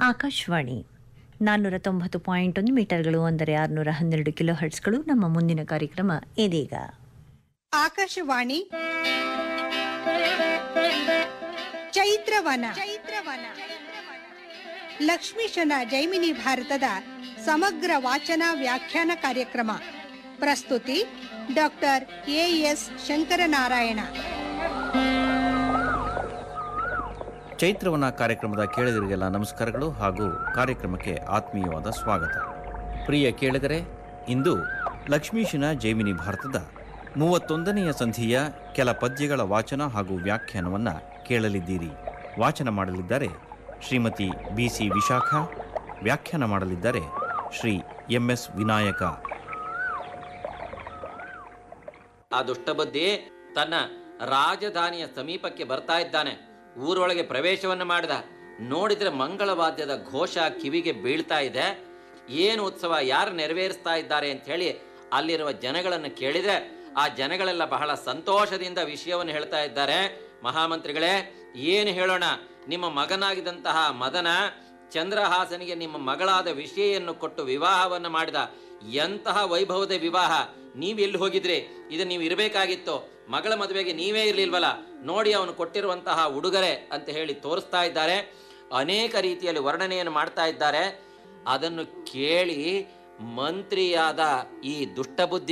ಆಕಾಶವಾಣಿ ನಾನ್ನೂರ ತೊಂಬತ್ತು ಪಾಯಿಂಟ್ ಒಂದು ಮೀಟರ್ಗಳು ಅಂದರೆ ಆರುನೂರ ಹನ್ನೆರಡು ಕಿಲೋ ಹರ್ಟ್ಸ್ಗಳು ನಮ್ಮ ಮುಂದಿನ ಕಾರ್ಯಕ್ರಮ ಇದೀಗ ಆಕಾಶವಾಣಿ ಚೈತ್ರವನ ಚೈತ್ರವನ ಲಕ್ಷ್ಮೀಶನ ಜೈಮಿನಿ ಭಾರತದ ಸಮಗ್ರ ವಾಚನ ವ್ಯಾಖ್ಯಾನ ಕಾರ್ಯಕ್ರಮ ಪ್ರಸ್ತುತಿ ಡಾಕ್ಟರ್ ಎ ಎಸ್ ಶಂಕರನಾರಾಯಣ ಚೈತ್ರವನ ಕಾರ್ಯಕ್ರಮದ ಕೇಳಿಗರಿಗೆಲ್ಲ ನಮಸ್ಕಾರಗಳು ಹಾಗೂ ಕಾರ್ಯಕ್ರಮಕ್ಕೆ ಆತ್ಮೀಯವಾದ ಸ್ವಾಗತ ಪ್ರಿಯ ಕೇಳಿಗರೆ ಇಂದು ಲಕ್ಷ್ಮೀಶನ ಜೈಮಿನಿ ಭಾರತದ ಮೂವತ್ತೊಂದನೆಯ ಸಂಧಿಯ ಕೆಲ ಪದ್ಯಗಳ ವಾಚನ ಹಾಗೂ ವ್ಯಾಖ್ಯಾನವನ್ನು ಕೇಳಲಿದ್ದೀರಿ ವಾಚನ ಮಾಡಲಿದ್ದಾರೆ ಶ್ರೀಮತಿ ಬಿ ಸಿ ವಿಶಾಖ ವ್ಯಾಖ್ಯಾನ ಮಾಡಲಿದ್ದಾರೆ ಶ್ರೀ ಎಂ ಎಸ್ ವಿನಾಯಕ ಆ ದುಷ್ಟಬುದ್ಧಿ ತನ್ನ ರಾಜಧಾನಿಯ ಸಮೀಪಕ್ಕೆ ಬರ್ತಾ ಇದ್ದಾನೆ ಊರೊಳಗೆ ಪ್ರವೇಶವನ್ನು ಮಾಡಿದ ನೋಡಿದ್ರೆ ಮಂಗಳವಾದ್ಯದ ಘೋಷ ಕಿವಿಗೆ ಬೀಳ್ತಾ ಇದೆ ಏನು ಉತ್ಸವ ಯಾರು ನೆರವೇರಿಸ್ತಾ ಇದ್ದಾರೆ ಅಂತ ಹೇಳಿ ಅಲ್ಲಿರುವ ಜನಗಳನ್ನು ಕೇಳಿದ್ರೆ ಆ ಜನಗಳೆಲ್ಲ ಬಹಳ ಸಂತೋಷದಿಂದ ವಿಷಯವನ್ನು ಹೇಳ್ತಾ ಇದ್ದಾರೆ ಮಹಾಮಂತ್ರಿಗಳೇ ಏನು ಹೇಳೋಣ ನಿಮ್ಮ ಮಗನಾಗಿದ್ದಂತಹ ಮದನ ಚಂದ್ರಹಾಸನಿಗೆ ನಿಮ್ಮ ಮಗಳಾದ ವಿಷಯನ್ನು ಕೊಟ್ಟು ವಿವಾಹವನ್ನು ಮಾಡಿದ ಎಂತಹ ವೈಭವದ ವಿವಾಹ ನೀವು ಎಲ್ಲಿ ಹೋಗಿದ್ರಿ ಇದು ನೀವು ಇರಬೇಕಾಗಿತ್ತು ಮಗಳ ಮದುವೆಗೆ ನೀವೇ ಇರ್ಲಿಲ್ವಲ್ಲ ನೋಡಿ ಅವನು ಕೊಟ್ಟಿರುವಂತಹ ಉಡುಗೊರೆ ಅಂತ ಹೇಳಿ ತೋರಿಸ್ತಾ ಇದ್ದಾರೆ ಅನೇಕ ರೀತಿಯಲ್ಲಿ ವರ್ಣನೆಯನ್ನು ಮಾಡ್ತಾ ಇದ್ದಾರೆ ಅದನ್ನು ಕೇಳಿ ಮಂತ್ರಿಯಾದ ಈ ದುಷ್ಟಬುದ್ಧಿ